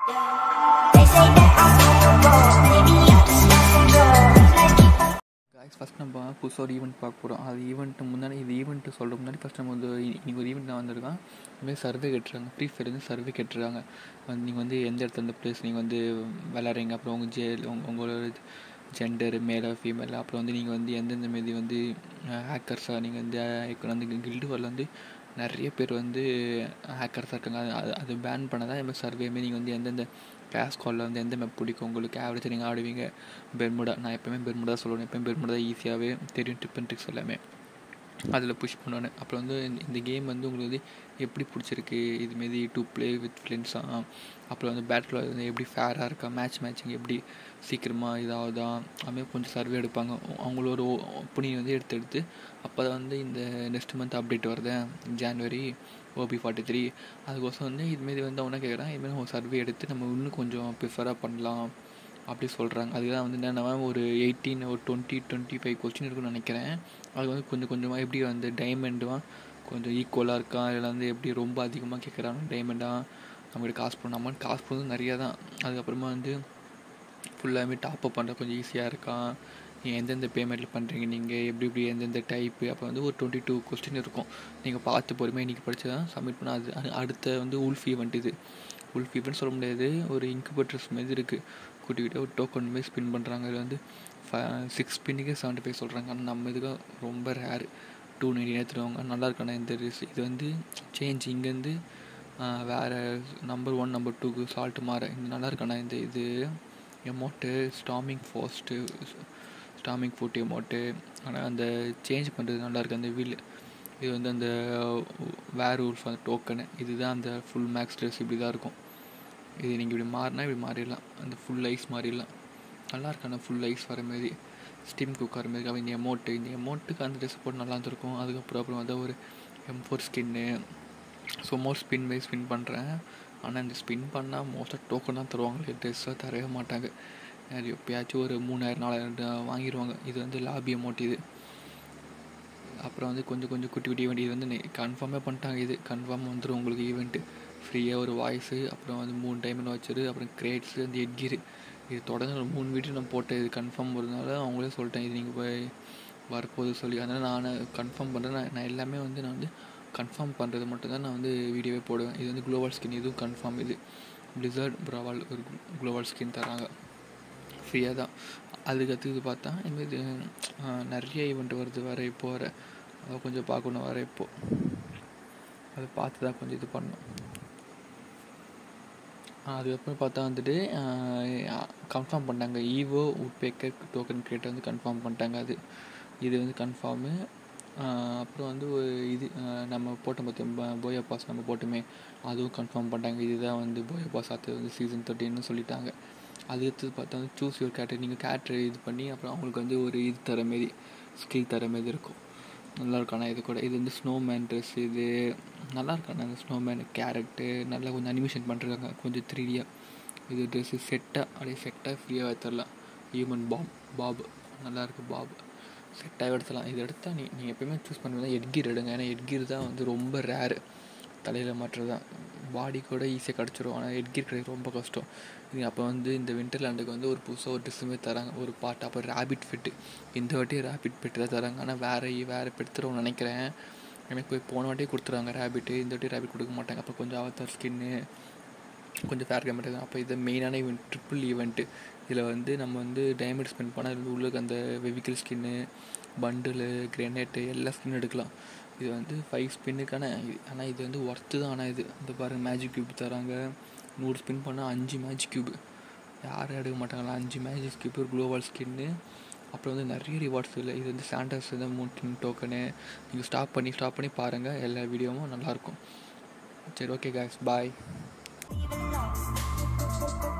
They say that I'm unstoppable. Maybe I'm just flexible. Let's keep on. Guys first நம்ம புதுசாக ஒரு event பார்க்க போகிறோம் அது ஈவெண்ட் முன்னாடி இது ஈவெண்ட் சொல்கிற முன்னாடி ஃபஸ்ட் நம்ம வந்து இன்னைக்கு ஒரு ஈவெண்ட் தான் வந்திருக்கான் இதுமாதிரி சர்வே கட்டுறாங்க ஃப்ரீ ஃபயர் வந்து சர்வே கட்டுறாங்க வந்து நீங்கள் வந்து எந்த இடத்துல இந்த பிளேஸ் நீங்கள் வந்து விளாட்றீங்க அப்புறம் உங்கள் ஜே உங்க உங்களோட ஜெண்டர் மேலே ஃபீமேல் அப்புறம் வந்து நீங்கள் வந்து எந்தெந்த மாரி வந்து ஹேக்கர்ஸாக நீங்கள் வந்து இப்போ வந்து கில்டு வரல வந்து நிறைய பேர் வந்து ஹேக்கர்ஸாக இருக்காங்க அது அது அது பேன் பண்ணதான் இதுமாதிரி சர்வே மாரி நீங்கள் வந்து எந்தெந்த கிளாஸ் காலில் வந்து எந்த மேப் பிடிக்கும் உங்களுக்கு ஆவரேஜ் நீங்கள் ஆடுவீங்க பெர்முடா நான் எப்போயுமே பெர்முடா சொல்லுவேன் எப்போயும் பெர்முடா ஈஸியாகவே தெரியும் டிப் அண்ட் ட்ரிக்ஸ் எல்லாமே அதில் புஷ் பண்ணுவேன் அப்புறம் வந்து இந்த- இந்த கேம் வந்து உங்களுக்கு வந்து எப்படி பிடிச்சிருக்கு இதுமாரி டு ப்ளே வித் ஃப்ரெண்ட்ஸாக அப்புறம் வந்து பேட்டில் வந்து எப்படி ஃபேராக இருக்கா மேட்ச் மேட்சிங் எப்படி சீக்கிரமாக இதாகுதா அதுமாதிரி கொஞ்சம் சர்வே எடுப்பாங்க அவங்களோட ஒப்பீனியன் வந்து எடுத்து எடுத்து அப்போ தான் வந்து இந்த நெக்ஸ்ட் மந்த் அப்டேட் வருது ஜான்வரி ஓபி ஃபார்ட்டி த்ரீ அதுக்கோசம் வந்து இதுமாரி வந்து அவனை கேட்குறான் இதுமாரி ஒரு சர்வே எடுத்து நம்ம இன்னும் கொஞ்சம் ப்ரிஃபராக பண்ணலாம் அப்படி சொல்கிறாங்க அதுதான் வந்து என்னென்னா ஒரு எயிட்டீன் ஒரு டுவெண்ட்டி டுவெண்ட்டி ஃபைவ் கொஸ்டின் இருக்குன்னு நினைக்கிறேன் அது வந்து கொஞ்சம் கொஞ்சமாக எப்படி வந்து டைமண்டும் கொஞ்சம் ஈக்குவலாக இருக்கா இல்லை வந்து எப்படி ரொம்ப அதிகமாக கேட்குறாங்க டைமண்டாக நம்மகிட்ட காசு பண்ணாமல் காசு பண்ணது நிறையா தான் அதுக்கப்புறமா வந்து ஃபுல்லாகவே டாப்அப் பண்ணுற கொஞ்சம் ஈஸியாக இருக்கா நீங்கள் எந்தெந்த பேமெண்ட்டில் பண்ணுறீங்க நீங்கள் எப்படி எப்படி எந்தெந்த டைப்பு அப்போ வந்து ஒரு டுவெண்ட்டி டூ கொஸ்டின் இருக்கும் நீங்கள் பார்த்து பொறுமையாக இன்றைக்கி படிச்சு தான் சப்மிட் பண்ண அது அது அடுத்த வந்து உல்ஃப் ஈவெண்ட் இது உல்ஃப் ஈவெண்ட் சொல்ல முடியாது ஒரு இன்குபேட்டர்ஸ் மாதிரி இருக்குது குட்டி குட்டியாக ஒரு டோக்கன் மாதிரி ஸ்பின் பண்ணுறாங்க அதில் வந்து சிக்ஸ் ஸ்பின்னுக்கே செவன்ட்டி ஃபைவ் சொல்கிறாங்க ஆனால் நம்ம இதுக்கு ரொம்ப ரேர் டூ நைன்டி எடுத்துருவாங்க நல்லா இருக்கான இந்த ரிஸ் இது வந்து சேஞ்ச் இங்கேருந்து வேறு நம்பர் ஒன் நம்பர் டூக்கு சால்ட்டு மாற இந்த நல்லா இருக்கான இந்த இது எமௌண்ட்டு ஸ்டாமிங் ஃபாஸ்ட்டு ஸ்டாமிங் ஃபுட் எமௌண்ட்டு ஆனால் அந்த சேஞ்ச் பண்ணுறது நல்லா இருக்கு அந்த வீல் இது வந்து அந்த வேர் உல்ஃப் அந்த டோக்கனு இதுதான் அந்த ஃபுல் மேக்ஸ் ட்ரெஸ் இப்படி தான் இருக்கும் இது நீங்கள் இப்படி மாறினா இப்படி மாறிடலாம் அந்த ஃபுல் ஐஸ் மாறிடலாம் நல்லா இருக்கு ஆனால் ஃபுல் ஐஸ் வர மாதிரி ஸ்டீம் குக் வர மாதிரி அப்போ இந்த எமௌண்ட்டு இந்த எமௌண்ட்டுக்கு அந்த ட்ரெஸ் போட்டு நல்லா இருந்திருக்கும் அதுக்கப்புறம் அப்புறம் வந்து ஒரு M four skin so more spin by spin பண்ணுறேன் ஆனால் இந்த ஸ்பின் பண்ணால் மோஸ்ட்டாக டோக்கன் தான் தருவாங்களே ட்ரெஸ்ஸாக தரவே மாட்டாங்க அது எப்பயாச்சும் ஒரு மூணாயிரம் நாலாயிரம் ட- வாங்கிடுவாங்க இது வந்து லாபி அமௌண்ட் இது அப்புறம் வந்து கொஞ்சம் கொஞ்சம் குட்டி குட்டி ஈவெண்ட் இது வந்து கன்ஃபார்மே பண்ணிட்டாங்க இது கன்ஃபார்ம் வந்துடும் உங்களுக்கு ஈவெண்ட்டு ஃப்ரீயாக ஒரு வாய்ஸு அப்புறம் வந்து மூணு டைம் வச்சிரு அப்புறம் கிரேட்ஸு அந்த எட்கிரு இது தொடர்ந்து ஒரு மூணு வீடியோ நான் போட்டேன் இது கன்ஃபார்ம் வருதுனால அவங்களே சொல்லிட்டேன் இது நீங்கள் போய் வரப்போகுது சொல்லி அதனால் நான் கன்ஃபார்ம் பண்ணுறேன் நான் நான் எல்லாமே வந்து நான் வந்து கன்ஃபார்ம் பண்ணுறது மட்டும்தான் நான் வந்து வீடியோவே போடுவேன் இது வந்து குளோபல் ஸ்கின் இதுவும் கன்ஃபார்ம் இது பிளிசர்ட் ப்ராவால் ஒரு குளோபல் ஸ்கின் தராங்க ஃப்ரீயாக தான் அதுக்கு இது பார்த்தா இதுமாரி நிறைய ஈவெண்ட் வருது வர இப்போ வர அதை கொஞ்சம் பார்க்கணும் வர இப்போ அதை பார்த்து தான் கொஞ்சம் இது பண்ணணும் அதுக்கப்புறம் பார்த்தா வந்துட்டு கன்ஃபார்ம் பண்ணாங்க ஈவோ உட்பேக்கர் டோக்கன் கிரியேட்டர் வந்து கன்ஃபார்ம் பண்ணிட்டாங்க அது இது வந்து கன்ஃபார்மு அப்புறம் வந்து ஒரு இது ஆஹ் நம்ம போட்டோம் பார்த்தோம் போயா பாஸ் நம்ம போட்டோமே அதுவும் கன்ஃபார்ம் பண்ணிட்டாங்க இதுதான் வந்து போயா பாஸ் அடுத்தது வந்து சீசன் தேர்ட்டின்னு சொல்லிட்டாங்க அது அடுத்தது பார்த்தா வந்து சூஸ் யுவர் கேரக்டர் நீங்கள் கேரக்டர் இது பண்ணி அப்புறம் அவங்களுக்கு வந்து ஒரு இது தர மாரி ஸ்கில் தர மாரி இருக்கும் நல்லா இருக்கும் ஆனால் இது கூட இது வந்து ஸ்னோமேன் ட்ரெஸ் இது நல்லா இருக்கும் ஆனால் அந்த ஸ்னோமேன் கேரக்ட்டு நல்லா கொஞ்சம் அனிமேஷன் பண்ணிருக்காங்க கொஞ்சம் த்ரீடியாக இது ட்ரெஸ்ஸு செட்டாக அப்படியே செட்டாக ஃப்ரீயாக எடுத்துடலாம் ஹியூமன் பாப் பாப் நல்லா இருக்கு பாப் செட்டாக எடுத்துடலாம் இது எடுத்தால் நீ நீங்கள் எப்பயுமே சூஸ் பண்ணுறது எட்கீர் எடுங்க ஏன்னா எட்கீர் தான் வந்து ரொம்ப ரேரு தலையில் மாட்டுறது தான் பாடி கூட ஈஸியாக கிடச்சிரும் ஆனால் ஹெட்கீர் கிடைக்கிறது ரொம்ப கஷ்டம் இது அப்போ வந்து இந்த விண்டர்லேண்டுக்கு வந்து ஒரு புதுசாக ஒரு ட்ரெஸ்ஸுமே தராங்க ஒரு பாட்டு அப்போ ரேபிட் ஃபிட்டு இந்த வாட்டி ரேபிட் பெட்டு தான் தராங்க ஆனால் வேறு வேறு பெட் தருவோம்னு நினைக்கிறேன் எனக்கு போய் போன வாட்டியே கொடுத்துருவாங்க ரேபிட்டு இந்த வாட்டி ரேபிட் கொடுக்க மாட்டாங்க அப்போ கொஞ்சம் அவத்தார் ஸ்கின்னு கொஞ்சம் ஃபேர் கேமெண்ட் தான் அப்போ இது மெயினான ஈவெண்ட் ட்ரிபிள் ஈவெண்ட்டு இதில் வந்து நம்ம வந்து டைமண்ட் ஸ்பெண்ட் பண்ணால் இதில் உள்ள அந்த வெஹிக்கிள் ஸ்கின்னு பண்டிலு கிரெனேட்டு எல்லா ஸ்கின்னும் எடுக்கலாம் இது வந்து ஃபைவ் ஸ்பின்னுக்கான ஆனால் இது வந்து ஒர்த்து தான் ஆனால் இது இந்த பாருங்கள் மேஜிக் க்யூப் தராங்க நூறு ஸ்பின் பண்ணால் அஞ்சு மேஜிக் க்யூப் யாரும் எடுக்க மாட்டாங்களா அஞ்சு மேஜிக் க்யூப் ஒரு குளோபல் ஸ்கின்னு அப்புறம் வந்து நிறைய ரிவார்ட்ஸ் இல்லை இது வந்து சாண்டர்ஸ் தான் மூட்டின் டோக்கனு நீங்கள் ஸ்டாப் பண்ணி ஸ்டாப் பண்ணி பாருங்கள் எல்லா வீடியோவும் நல்லாயிருக்கும் சரி okay guys bye Even lost.